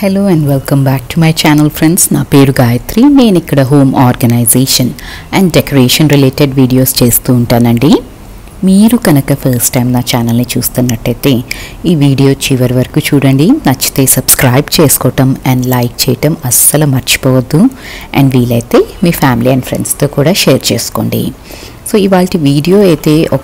hello and welcome back to my channel friends నా పేరు గాయత్రి నేను ఇక్కడ home organisation and decoration related videos చేస్తూ ఉంటానండి మీరు కనుక ఫస్ట్ టైం నా ఛానల్ని చూస్తున్నట్టయితే ఈ వీడియో చివరి వరకు చూడండి నచ్చితే సబ్స్క్రైబ్ చేసుకోవటం అండ్ లైక్ చేయటం అస్సలు మర్చిపోవద్దు అండ్ వీలైతే మీ ఫ్యామిలీ అండ్ ఫ్రెండ్స్తో కూడా షేర్ చేసుకోండి సో ఇవాళ వీడియో అయితే ఒక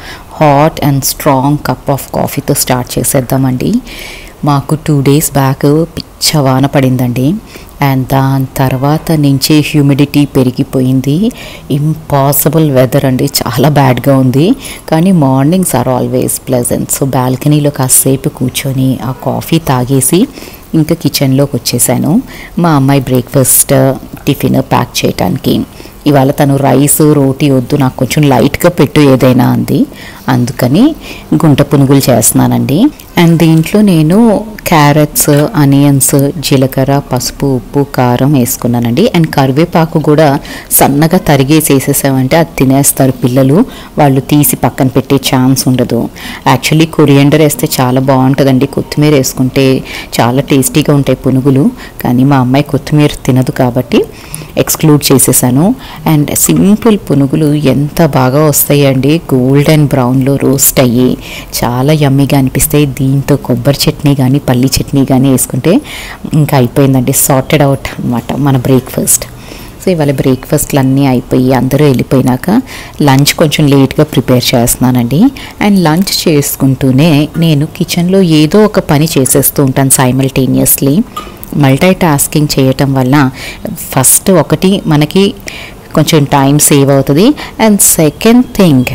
hot and strong cup of కాఫీతో స్టార్ట్ చేసేద్దామండి మాకు టూ డేస్ బ్యాక్ పిచ్చ వాన పడిందండి అండ్ దాని తర్వాత నుంచి హ్యూమిడిటీ పెరిగిపోయింది ఇంపాసిబుల్ వెదర్ అండి చాలా బ్యాడ్గా ఉంది కానీ mornings are always pleasant so బాల్కనీలో కాసేపు కూర్చొని ఆ కాఫీ తాగేసి ఇంకా కిచెన్లోకి వచ్చేసాను మా అమ్మాయి బ్రేక్ఫాస్ట్ టిఫిన్ ప్యాక్ చేయటానికి ఇవాళ తను రైస్ రోటీ వద్దు నాకు కొంచెం లైట్గా పెట్టు ఏదైనా అంది అందుకని గుంట పునుగులు చేస్తున్నానండి అండ్ దీంట్లో నేను క్యారెట్స్ ఆనియన్స్ జీలకర్ర పసుపు ఉప్పు కారం వేసుకున్నానండి అండ్ కరివేపాకు కూడా సన్నగా తరిగేసి వేసేసామంటే అది తినేస్తారు పిల్లలు వాళ్ళు తీసి పక్కన పెట్టే ఛాన్స్ ఉండదు యాక్చువల్లీ కొరియండర్ వేస్తే చాలా బాగుంటుందండి కొత్తిమీర వేసుకుంటే చాలా టేస్టీగా ఉంటాయి పునుగులు కానీ మా అమ్మాయి కొత్తిమీర తినదు కాబట్టి ఎక్స్క్లూడ్ చేసేసాను అండ్ సింపుల్ పునుగులు ఎంత బాగా వస్తాయండి గోల్డెన్ బ్రౌన్లో రోస్ట్ అయ్యి చాలా యమ్మీగా అనిపిస్తాయి దీంతో కొబ్బరి చట్నీ కానీ పల్లి చట్నీ కానీ వేసుకుంటే ఇంకా అయిపోయిందండి సార్టెడ్ అవుట్ అనమాట మన బ్రేక్ఫాస్ట్ సో ఇవాళ బ్రేక్ఫాస్ట్లు అన్నీ అయిపోయి అందరూ వెళ్ళిపోయినాక లంచ్ కొంచెం లేట్గా ప్రిపేర్ చేస్తున్నానండి అండ్ లంచ్ చేసుకుంటూనే నేను కిచెన్లో ఏదో ఒక పని చేసేస్తూ ఉంటాను సైమల్టేనియస్లీ మల్టీ టాస్కింగ్ చేయటం వల్ల ఫస్ట్ ఒకటి మనకి కొంచెం టైం సేవ్ అవుతుంది అండ్ సెకండ్ థింగ్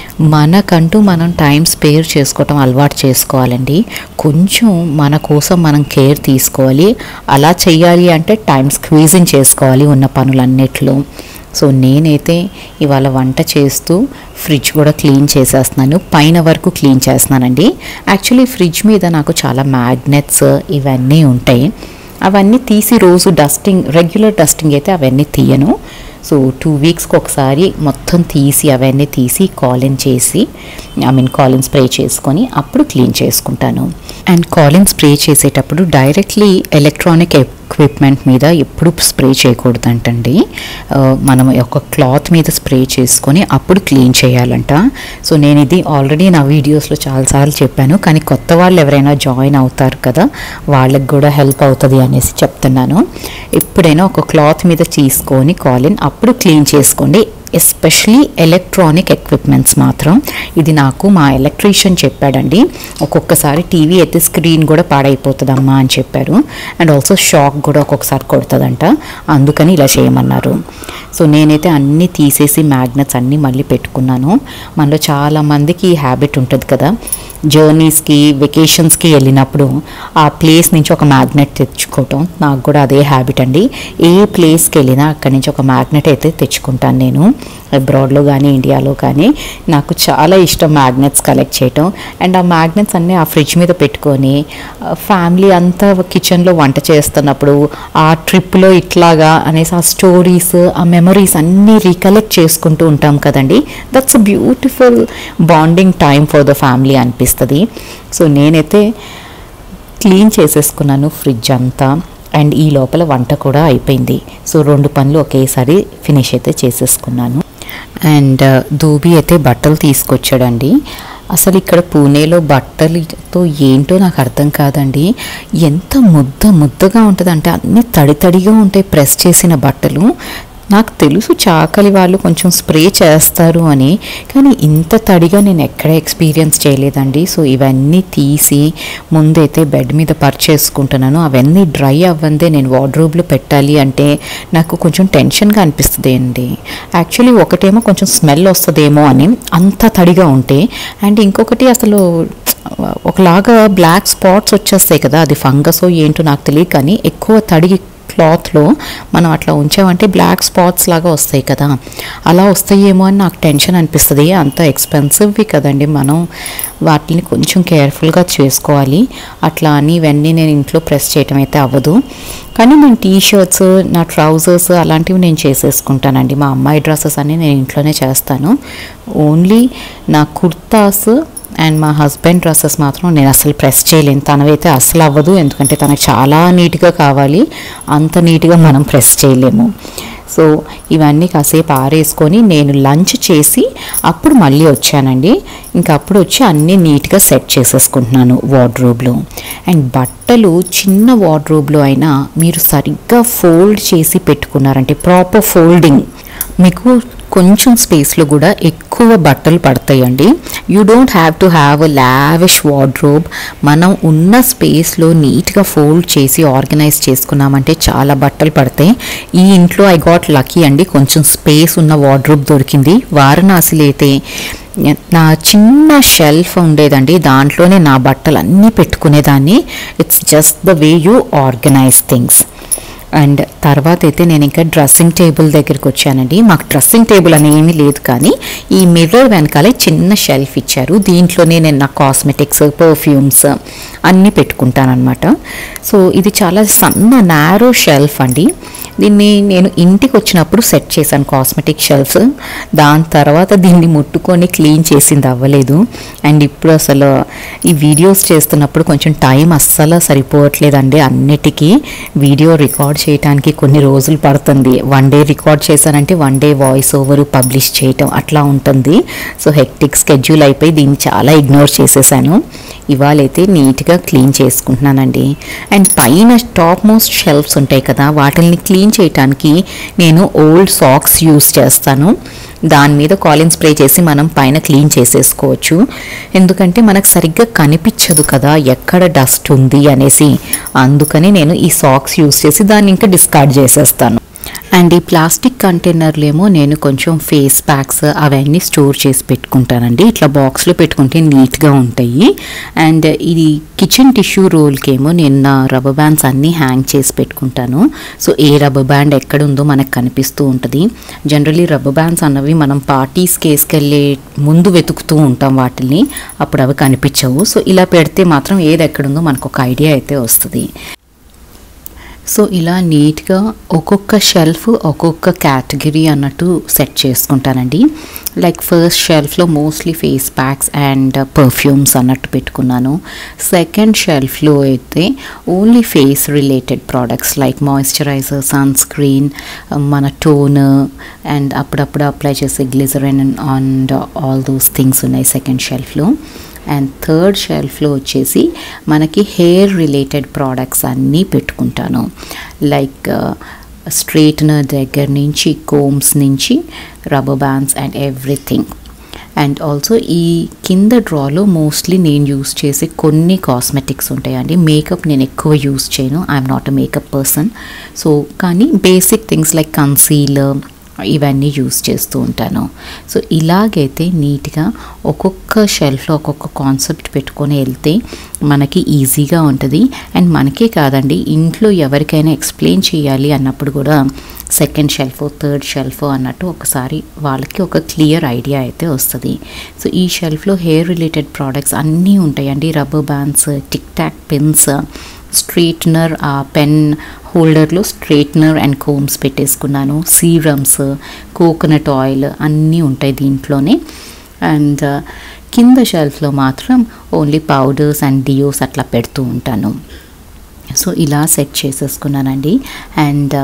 మనకంటూ మనం టైం స్పేర్ చేసుకోవటం అలవాటు చేసుకోవాలండి కొంచెం మన కోసం మనం కేర్ తీసుకోవాలి అలా చేయాలి అంటే టైం స్క్వీజింగ్ చేసుకోవాలి ఉన్న పనులన్నిట్లో సో నేనైతే ఇవాళ వంట చేస్తూ ఫ్రిడ్జ్ కూడా క్లీన్ చేసేస్తున్నాను పైన వరకు క్లీన్ చేస్తున్నానండి యాక్చువల్లీ ఫ్రిడ్జ్ మీద నాకు చాలా మ్యాగ్నెట్స్ ఇవన్నీ ఉంటాయి అవన్నీ తీసి రోజు డస్టింగ్ రెగ్యులర్ డస్టింగ్ అయితే అవన్నీ తీయను సో టూ వీక్స్కి ఒకసారి మొత్తం తీసి అవన్నీ తీసి కాలిన్ చేసి ఐ మీన్ కాలిన్ స్ప్రే చేసుకొని అప్పుడు క్లీన్ చేసుకుంటాను అండ్ కాలిన్ స్ప్రే చేసేటప్పుడు డైరెక్ట్లీ ఎలక్ట్రానిక్ ఎక్విప్మెంట్ మీద ఎప్పుడు స్ప్రే చేయకూడదంటండి ఆ, మనం ఒక క్లాత్ మీద స్ప్రే చేసుకొని అప్పుడు క్లీన్ చేయాలంట సో నేను ఇది ఆల్రెడీ నా వీడియోస్లో చాలాసార్లు చెప్పాను కానీ కొత్త వాళ్ళు ఎవరైనా జాయిన్ అవుతారు కదా వాళ్ళకి కూడా హెల్ప్ అవుతుంది అనేసి చెప్తున్నాను ఎప్పుడైనా ఒక క్లాత్ మీద తీసుకొని కాలిన్ అప్పుడు క్లీన్ చేసుకోండి ఎస్పెషలీ ఎలక్ట్రానిక్ ఎక్విప్మెంట్స్ మాత్రం ఇది నాకు మా ఎలక్ట్రీషియన్ చెప్పాడండి ఒక్కొక్కసారి టీవీ అయితే స్క్రీన్ కూడా పాడైపోతుందమ్మా అని చెప్పారు అండ్ ఆల్సో షాక్ కూడా ఒక్కొక్కసారి కొడుతుందంట అందుకని ఇలా చేయమన్నారు సో నేనైతే అన్నీ తీసేసి మ్యాగ్నెట్స్ అన్నీ మళ్ళీ పెట్టుకున్నాను మనలో చాలా మందికి ఈ హ్యాబిట్ ఉంటుంది కదా జర్నీస్కి వెకేషన్స్కి వెళ్ళినప్పుడు ఆ ప్లేస్ నుంచి ఒక మ్యాగ్నెట్ తెచ్చుకోవటం నాకు కూడా అదే హ్యాబిట్ అండి ఏ ప్లేస్కి వెళ్ళినా అక్కడి నుంచి ఒక మ్యాగ్నెట్ అయితే తెచ్చుకుంటాను నేను అబ్రాడ్లో కానీ ఇండియాలో కానీ నాకు చాలా ఇష్టం మ్యాగ్నెట్స్ కలెక్ట్ చేయటం అండ్ ఆ మ్యాగ్నెట్స్ అన్నీ ఆ ఫ్రిడ్జ్ మీద పెట్టుకొని ఫ్యామిలీ అంతా కిచెన్లో వంట చేస్తున్నప్పుడు ఆ ట్రిప్లో ఇట్లాగా అనేసి ఆ స్టోరీస్ ఆ మెమరీస్ అన్నీ రీకలెక్ట్ చేసుకుంటూ ఉంటాం కదండి that's a beautiful bonding time for the family అనిపిస్తుంది సో నేనైతే క్లీన్ చేసేసుకున్నాను ఫ్రిడ్జ్ అంతా అండ్ ఈ లోపల వంట కూడా అయిపోయింది సో రెండు పనులు ఒకేసారి ఫినిష్ అయితే చేసేసుకున్నాను అండ్ దూబి అయితే బట్టలు తీసుకొచ్చాడండి అసలు ఇక్కడ పూణేలో బట్టలతో ఏంటో నాకు అర్థం కాదండి ఎంత ముద్ద ముద్దగా ఉంటుందంటే అన్ని తడి తడిగా ఉంటాయి ప్రెస్ చేసిన బట్టలు నాకు తెలుసు చాకలి వాళ్ళు కొంచెం స్ప్రే చేస్తారు అని కానీ ఇంత తడిగా నేను ఎక్కడ ఎక్స్పీరియన్స్ చేయలేదండి సో ఇవన్నీ తీసి ముందైతే బెడ్ మీద పర్చేసుకుంటున్నాను అవన్నీ డ్రై అవ్వందే నేను వార్డ్రోబ్లో పెట్టాలి అంటే నాకు కొంచెం టెన్షన్గా అనిపిస్తుంది అండి యాక్చువల్లీ ఒకటేమో కొంచెం స్మెల్ వస్తుందేమో అని అంత తడిగా ఉంటే అండ్ ఇంకొకటి అసలు ఒకలాగా బ్లాక్ స్పాట్స్ వచ్చేస్తాయి కదా అది ఫంగస్ ఏంటో నాకు తెలియదు కానీ ఎక్కువ తడి క్లాత్లో మనం అట్లా ఉంచామంటే బ్లాక్ స్పాట్స్ లాగా వస్తాయి కదా అలా వస్తాయేమో అని నాకు టెన్షన్ అనిపిస్తుంది అంత ఎక్స్పెన్సివ్వి కదండి మనం వాటిని కొంచెం కేర్ఫుల్గా చేసుకోవాలి అట్లా అని ఇవన్నీ నేను ఇంట్లో ప్రెస్ చేయటం అయితే అవ్వదు కానీ నేను టీ షర్ట్స్ నా ట్రౌజర్స్ అలాంటివి నేను చేసేసుకుంటానండి మా అమ్మాయి డ్రెస్సెస్ అన్నీ నేను ఇంట్లోనే చేస్తాను ఓన్లీ నా కుర్తాస్ అండ్ మా హస్బెండ్ డ్రెస్సెస్ మాత్రం నేను అసలు ప్రెస్ చేయలేను తనవైతే అసలు అవ్వదు ఎందుకంటే తనకు చాలా నీట్గా కావాలి అంత నీట్గా మనం ప్రెస్ చేయలేము సో ఇవన్నీ కాసేపు ఆరేసుకొని నేను లంచ్ చేసి అప్పుడు మళ్ళీ వచ్చానండి ఇంకా అప్పుడు వచ్చి అన్నీ నీట్గా సెట్ చేసేసుకుంటున్నాను వార్డ్రోబ్లో అండ్ బట్టలు చిన్న వార్డ్రోబ్లో అయినా మీరు సరిగ్గా ఫోల్డ్ చేసి పెట్టుకున్నారంటే ప్రాపర్ ఫోల్డింగ్ మీకు కొంచెం స్పేస్లో కూడా ఎక్కువ బట్టలు పడతాయండి you don't have to have a lavish wardrobe మనం ఉన్న స్పేస్లో నీట్గా ఫోల్డ్ చేసి ఆర్గనైజ్ చేసుకున్నామంటే చాలా బట్టలు పడతాయి ఈ ఇంట్లో ఐ గాట్ లక్కీ అండి కొంచెం స్పేస్ ఉన్న వార్డ్రోబ్ దొరికింది వారణాసిలో అయితే నా చిన్న షెల్ఫ్ ఉండేదండి దాంట్లోనే నా బట్టలు అన్నీ పెట్టుకునేదాన్ని it's just the way you organise things and తర్వాత అయితే నేను ఇంకా డ్రెస్సింగ్ టేబుల్ దగ్గరికి వచ్చానండి మాకు డ్రెస్సింగ్ టేబుల్ అని ఏమీ లేదు కానీ ఈ మిర్రర్ వెనకాలే చిన్న షెల్ఫ్ ఇచ్చారు దీంట్లోనే నేను నా కాస్మెటిక్స్ పర్ఫ్యూమ్స్ అన్నీ పెట్టుకుంటానమాట సో ఇది చాలా సన్న నారో షెల్ఫ్ అండి దీన్ని నేను ఇంటికి వచ్చినప్పుడు సెట్ చేశాను కాస్మెటిక్ షెల్ఫ్స్ దాని తర్వాత దీన్ని ముట్టుకొని క్లీన్ చేసింది అవ్వలేదు అండ్ ఇప్పుడు అసలు ఈ వీడియోస్ చేస్తున్నప్పుడు కొంచెం టైం అస్సలు సరిపోవట్లేదండి అన్నిటికీ వీడియో రికార్డ్ చేయడానికి కొన్ని రోజులు పడుతుంది వన్ డే రికార్డ్ చేశానంటే one day voice over publish చేయటం అట్లా ఉంటుంది సో హెక్టిక్ స్కెడ్యూల్ అయిపోయి దీన్ని చాలా ఇగ్నోర్ చేసేసాను ఇవాళైతే నీట్గా క్లీన్ చేసుకుంటున్నానండి అండ్ పైన టాప్ మోస్ట్ షెల్ఫ్స్ ఉంటాయి కదా వాటిని క్లీన్ చేయడానికి నేను ఓల్డ్ సాక్స్ యూస్ చేస్తాను దాని మీద కాలిన్ స్ప్రే చేసి మనం పైన క్లీన్ చేసేసుకోవచ్చు ఎందుకంటే మనకు సరిగ్గా కనిపించదు కదా ఎక్కడ డస్ట్ ఉంది అనేసి అందుకని నేను ఈ సాక్స్ యూస్ చేసి దాన్ని ఇంకా డిస్కార్డ్ చేసేస్తాను అండ్ ఈ ప్లాస్టిక్ కంటైనర్లు ఏమో నేను కొంచెం ఫేస్ ప్యాక్స్ అవన్నీ స్టోర్ చేసి పెట్టుకుంటానండి ఇట్లా బాక్స్లో పెట్టుకుంటే నీట్గా ఉంటాయి అండ్ ఇది కిచెన్ టిష్యూ రోల్కి ఏమో నేను నా రబ్బర్ బ్యాండ్స్ అన్నీ హ్యాంగ్ చేసి పెట్టుకుంటాను సో ఏ రబ్బర్ బ్యాండ్ ఎక్కడ ఉందో మనకు కనిపిస్తూ ఉంటుంది జనరలీ రబ్బర్ బ్యాండ్స్ అన్నవి మనం పార్టీస్కి వేసుకెళ్ళే ముందు వెతుకుతూ ఉంటాం వాటిని అప్పుడు అవి కనిపించవు సో ఇలా పెడితే మాత్రం ఏది ఎక్కడుందో మనకు ఒక ఐడియా అయితే వస్తుంది సో ఇలా నీట్గా ఒక్కొక్క షెల్ఫ్ ఒక్కొక్క కేటగిరీ అన్నట్టు సెట్ చేసుకుంటానండి లైక్ ఫస్ట్ షెల్ఫ్లో mostly face packs and perfumes అన్నట్టు పెట్టుకున్నాను సెకండ్ షెల్ఫ్లో అయితే only face related products like moisturiser sunscreen మన టోన్ అండ్ అప్పుడప్పుడు అప్లై చేసే glycerin and all those things ఉన్నాయి సెకండ్ షెల్ఫ్లో అండ్ థర్డ్ షెల్ఫ్లో వచ్చేసి మనకి హెయిర్ రిలేటెడ్ ప్రోడక్ట్స్ అన్నీ పెట్టుకుంటాను లైక్ స్ట్రైట్నర్ దగ్గర నుంచి కోమ్స్ నుంచి rubber bands and everything and also ఈ కింద డ్రాలో మోస్ట్లీ నేను యూస్ చేసే కొన్ని కాస్మెటిక్స్ ఉంటాయండి మేకప్ నేను ఎక్కువ యూస్ చేయను I'm not a makeup person so కానీ బేసిక్ థింగ్స్ లైక్ కన్సీలర్ ఇవన్నీ యూస్ చేస్తూ ఉంటాను సో ఇలాగైతే నీట్గా ఒక్కొక్క షెల్ఫ్లో ఒక్కొక్క కాన్సెప్ట్ పెట్టుకొని వెళ్తే మనకి ఈజీగా ఉంటుంది అండ్ మనకే కాదండి ఇంట్లో ఎవరికైనా ఎక్స్ప్లెయిన్ చేయాలి అన్నప్పుడు కూడా సెకండ్ షెల్ఫ్ థర్డ్ షెల్ఫ్ అన్నట్టు ఒకసారి వాళ్ళకి ఒక క్లియర్ ఐడియా అయితే వస్తుంది సో ఈ షెల్ఫ్లో హెయిర్ రిలేటెడ్ ప్రోడక్ట్స్ అన్నీ ఉంటాయండి rubber bands tic tac pens straightener ఆ పెన్ హోల్డర్లో స్ట్రైట్నర్ అండ్ కోమ్స్ పెట్టేసుకున్నాను సీరమ్స్ కోకోనట్ ఆయిల్ అన్నీ ఉంటాయి దీంట్లోనే అండ్ కింద షెల్ఫ్లో మాత్రం ఓన్లీ పౌడర్స్ అండ్ డియోస్ అట్లా పెడుతూ ఉంటాను సో ఇలా సెట్ చేసేసుకున్నానండి అండ్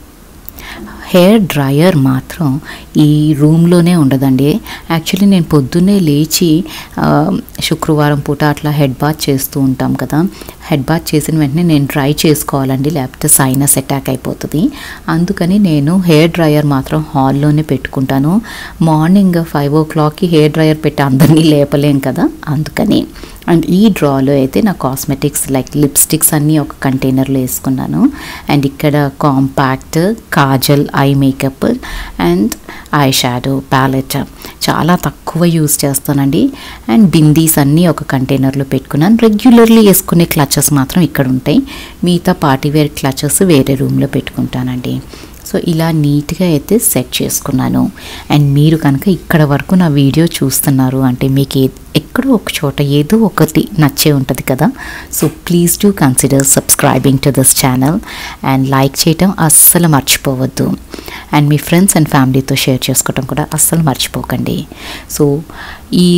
హెయిర్ డ్రయర్ మాత్రం ఈ రూమ్లోనే ఉండదండి యాక్చువల్లీ నేను పొద్దున్నే లేచి ఆ, శుక్రవారం పూట అట్లా హెడ్ బాత్ చేస్తూ ఉంటాం కదా హెడ్ బాత్ చేసిన వెంటనే నేను డ్రై చేసుకోవాలండి లేకపోతే సైనస్ అటాక్ అయిపోతుంది అందుకని నేను హెయిర్ డ్రయర్ మాత్రం హాల్లోనే పెట్టుకుంటాను మార్నింగ్ ఫైవ్ ఓ క్లాక్కి హెయిర్ డ్రయర్ పెట్టి అందరినీ లేపలేం కదా అందుకని అండ్ ఈ డ్రాలో అయితే నా కాస్మెటిక్స్ లైక్ లిప్స్టిక్స్ అన్నీ ఒక కంటైనర్లో వేసుకున్నాను అండ్ ఇక్కడ compact kajal eye makeup and eye shadow palette చాలా తక్కువ యూస్ చేస్తానండి అండ్ బిందీస్ అన్నీ ఒక కంటైనర్లో పెట్టుకున్నాను రెగ్యులర్లీ వేసుకునే క్లచెస్ మాత్రం ఇక్కడ ఉంటాయి మిగతా పార్టీ వేర్ క్లచెస్ వేరే రూమ్లో పెట్టుకుంటానండి సో ఇలా నీట్గా అయితే సెట్ చేసుకున్నాను అండ్ మీరు కనుక ఇక్కడ వరకు నా వీడియో చూస్తున్నారు అంటే మీకు ఏ- ఎక్కడో ఒక చోట ఏదో ఒకటి నచ్చే ఉంటుంది కదా so please do consider subscribing to this channel and like చేయటం అస్సలు మర్చిపోవద్దు అండ్ మీ ఫ్రెండ్స్ అండ్ ఫ్యామిలీతో షేర్ చేసుకోవటం కూడా అస్సలు మర్చిపోకండి సో ఈ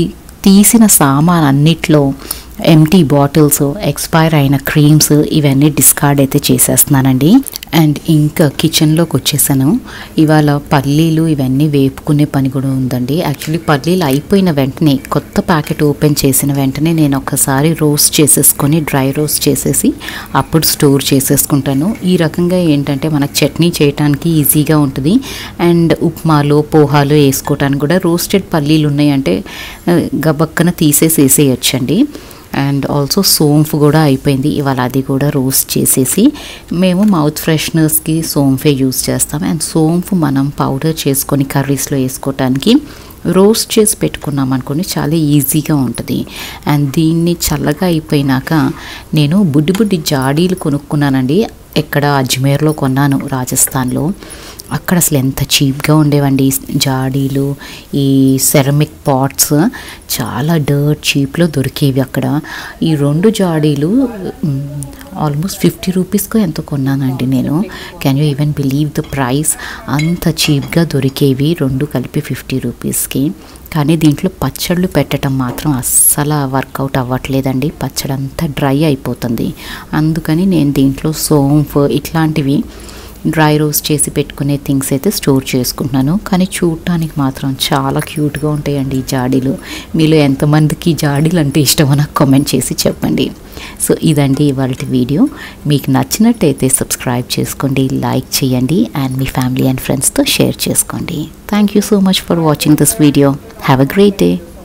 తీసిన సామాన్ అన్నిట్లో ఎంటీ బాటిల్స్ ఎక్స్పైర్ అయిన క్రీమ్స్ ఇవన్నీ డిస్కార్డ్ అయితే చేసేస్తున్నానండి అండ్ ఇంకా కిచెన్లోకి వచ్చేసాను ఇవాళ పల్లీలు ఇవన్నీ వేపుకునే పని కూడా ఉందండి యాక్చువల్లీ పల్లీలు అయిపోయిన వెంటనే కొత్త ప్యాకెట్ ఓపెన్ చేసిన వెంటనే నేను ఒకసారి రోస్ట్ చేసేసుకొని డ్రై రోస్ట్ చేసేసి అప్పుడు స్టోర్ చేసేసుకుంటాను ఈ రకంగా ఏంటంటే మనకు చట్నీ చేయడానికి ఈజీగా ఉంటుంది అండ్ ఉప్మాలు పోహాలు వేసుకోవటానికి కూడా రోస్టెడ్ పల్లీలు ఉన్నాయంటే ఆ, గబక్కన తీసేసి వేసేయచ్చండి అండ్ ఆల్సో సోంఫ్ కూడా అయిపోయింది ఇవాళ అది కూడా రోస్ట్ చేసేసి మేము మౌత్ ఫ్రెషనర్స్కి సోంఫే యూస్ చేస్తాం అండ్ సోంఫ్ మనం పౌడర్ చేసుకొని కర్రీస్లో వేసుకోవటానికి రోస్ట్ చేసి పెట్టుకున్నాం అనుకోండి చాలా ఈజీగా ఉంటుంది అండ్ దీన్ని చల్లగా అయిపోయినాక నేను బుడ్డి బుడ్డి జాడీలు కొనుక్కున్నానండి ఎక్కడ అజ్మేర్లో కొన్నాను రాజస్థాన్లో అక్కడ అసలు ఎంత చీప్గా ఉండేవండి ఈ జాడీలు ఈ సెరమిక్ పాట్స్ చాలా డర్ట్ చీప్లో దొరికేవి అక్కడ ఈ రెండు జాడీలు ఆల్మోస్ట్ ఫిఫ్టీ రూపీస్కో ఎంతో కొన్నానండి నేను can you even believe the price అంత చీప్గా దొరికేవి రెండు కలిపి ఫిఫ్టీ రూపీస్కి కానీ దీంట్లో పచ్చళ్ళు పెట్టడం మాత్రం అస్సలు వర్కౌట్ అవ్వట్లేదండి పచ్చడి అంతా డ్రై అయిపోతుంది అందుకని నేను దీంట్లో సోంఫ్ ఇట్లాంటివి డ్రై రోస్ట్ చేసి పెట్టుకునే థింగ్స్ అయితే స్టోర్ చేసుకుంటున్నాను కానీ చూడటానికి మాత్రం చాలా క్యూట్గా ఉంటాయండి ఈ జాడీలు మీలో ఎంతమందికి ఈ జాడీలు అంటే ఇష్టమో నాకు కామెంట్ చేసి చెప్పండి సో ఇదండి ఇవాళ వీడియో మీకు నచ్చినట్టయితే సబ్స్క్రైబ్ చేసుకోండి లైక్ చేయండి అండ్ మీ ఫ్యామిలీ అండ్ ఫ్రెండ్స్తో షేర్ చేసుకోండి thank you so much for watching this video have a great day